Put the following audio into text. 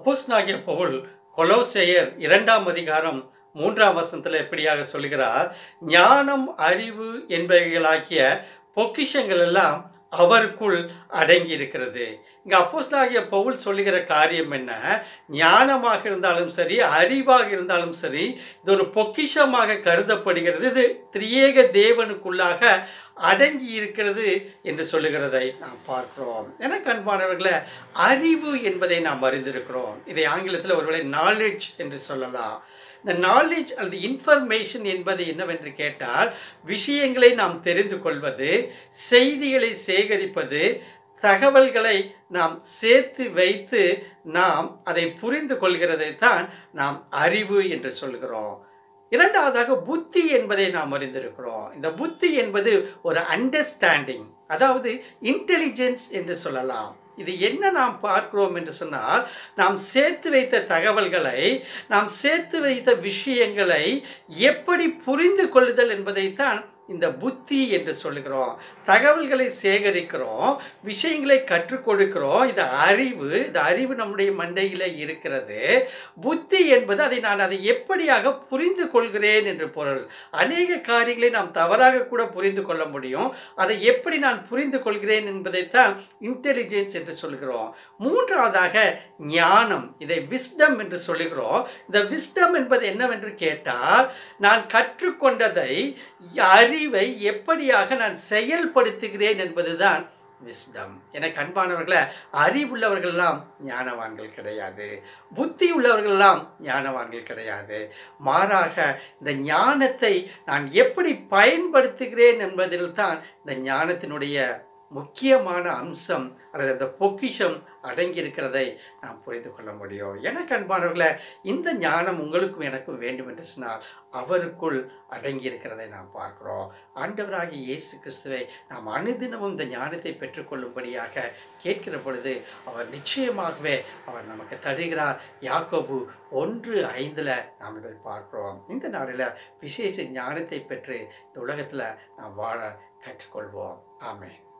அப்போஸ்தலனாகிய பவுல் கொலோசேயர் இரண்டாம் அதிகாரம் மூன்றாம் வசனத்தில் எப்படியாக சொல்கிறார் ஞானம் அறிவு என்பவைகளாகிய பொக்கிஷங்கள் எல்லாம் அவருக்குள் அடங்கி இருக்கிறது இங்க அப்போஸ்தலனாகிய பவுல் சொல்லுகிற காரியம் என்ன ஞானமாக இருந்தாலும் சரி அறிவாக இருந்தாலும் சரி இது ஒரு பொக்கிஷமாக கருதப்படுகிறது இது திரியேக தேவனுக்குள்ளாக அடங்கி இருக்கிறது என்று சொல்லுகிறதை நாம் பார்க்கிறோம் எனக்கு அன்பானவர்களே அறிவு என்பதை நாம் அறிந்திருக்கிறோம் இதை ஆங்கிலத்தில் ஒருவேளை நாலேஜ் என்று சொல்லலாம் இந்த நாலேஜ் அல்லது இன்ஃபர்மேஷன் என்பது என்னவென்று கேட்டால் விஷயங்களை நாம் தெரிந்து கொள்வது செய்திகளை சேகரிப்பது தகவல்களை நாம் சேர்த்து வைத்து நாம் அதை புரிந்து கொள்கிறதைத்தான் நாம் அறிவு என்று சொல்கிறோம் இரண்டாவதாக புத்தி என்பதை நாம் அறிந்திருக்கிறோம் இந்த புத்தி என்பது ஒரு அண்டர்ஸ்டாண்டிங் அதாவது இன்டெலிஜென்ஸ் என்று சொல்லலாம் இது என்ன நாம் பார்க்கிறோம் என்று சொன்னால் நாம் சேர்த்து வைத்த தகவல்களை நாம் சேர்த்து வைத்த விஷயங்களை எப்படி புரிந்து கொள்ளுதல் என்பதைத்தான் இந்த புத்தி என்று சொல்லுகிறோம் தகவல்களை சேகரிக்கிறோம் விஷயங்களை கற்றுக் கொடுக்கிறோம் இது அறிவு இந்த அறிவு நம்முடைய மண்டையில் இருக்கிறது புத்தி என்பது அதை நான் அதை எப்படியாக புரிந்து கொள்கிறேன் என்று பொருள் அநேக காரியங்களை நாம் தவறாக கூட புரிந்து கொள்ள முடியும் அதை எப்படி நான் புரிந்து கொள்கிறேன் என்பதைத்தான் இன்டெலிஜென்ஸ் என்று சொல்கிறோம் மூன்றாவதாக ஞானம் இதை விஸ்டம் என்று சொல்லுகிறோம் இந்த விஸ்டம் என்பது என்னவென்று கேட்டால் நான் கற்றுக்கொண்டதை அறிவை எப்படியாக நான் செயல்படுத்துகிறேன் என்பதுதான் விஸ்டம் எனக்கு அன்பானவர்களே அறிவுள்ளவர்கள்லாம் ஞானவான்கள் கிடையாது புத்தி உள்ளவர்கள்லாம் ஞானவான்கள் கிடையாது மாறாக இந்த ஞானத்தை நான் எப்படி பயன்படுத்துகிறேன் என்பதில் தான் இந்த ஞானத்தினுடைய முக்கியமான அம்சம் அல்லது அந்த பொக்கிஷம் அடங்கி இருக்கிறதை நாம் புரிந்து கொள்ள முடியும் எனக்கு அன்பானவர்களே இந்த ஞானம் உங்களுக்கும் எனக்கும் வேண்டும் என்று சொன்னால் அவருக்குள் அடங்கி இருக்கிறதை நாம் பார்க்கிறோம் ஆண்டவராகிய இயேசு கிறிஸ்துவை நாம் அனுதினமும் இந்த ஞானத்தை பெற்றுக்கொள்ளும்படியாக கேட்கிற பொழுது அவர் நிச்சயமாகவே அவர் நமக்கு தருகிறார் யாக்கோபு ஒன்று ஐந்தில் நாம் இதை பார்க்கிறோம் இந்த நாளில் விசேஷ ஞானத்தை பெற்று இந்த உலகத்தில் நாம் வாழ கற்றுக்கொள்வோம் ஆமென்